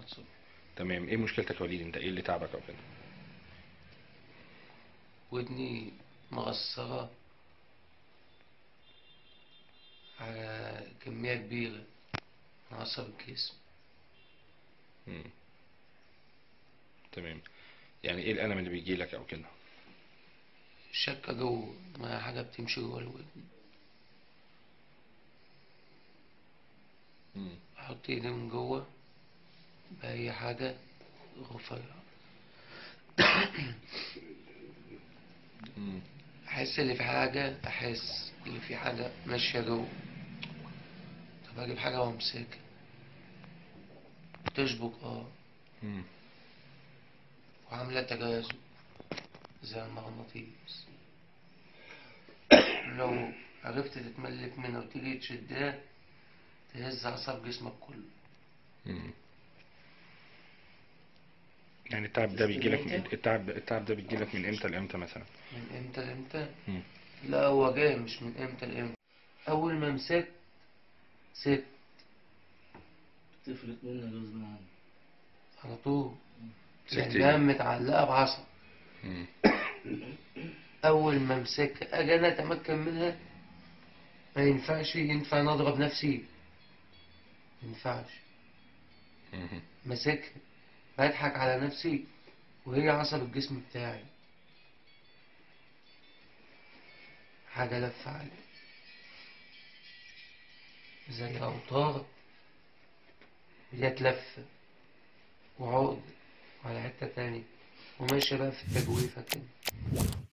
حصل تمام ايه مشكلتك يا وليد انت ايه اللي تعبك او كده ودني مقصرة على كمية كبيرة من عصب الجسم مم. تمام يعني ايه الالم اللي بيجي لك او كده شكة جوه ما حاجة بتمشي جوه الودن مم. أحط إيدي من جوه بأي حاجة رفيعة مم. أحس اللي في حاجة أحس اللي في حاجة ماشية جوه طب أجيب حاجة وأمسكها تشبك اه مم. وعاملة تجاذب زي المغناطيس لو عرفت تتملك منها وتيجي تشدها تهز أعصاب جسمك كله مم. يعني التعب ده بيجي لك من التعب التعب ده بيجي لك من امتى لامتى مثلا من امتى لامتى؟ مم. لا هو جاي مش من امتى لامتى أول ما مسكت سبت تفلت منها غصب عنك على طول سبت لأنها ايه متعلقة بعصب مم. أول ما أمسكها أجي أنا أتمكن منها ما ينفعش ينفع أنا أضرب نفسي ما ينفعش مم. ماسكها بضحك على نفسي وهي عصب الجسم بتاعي حاجة لفة علي زي أوتار جت لفة وعقد على حتة تانية وماشية بقى في التجويفة كده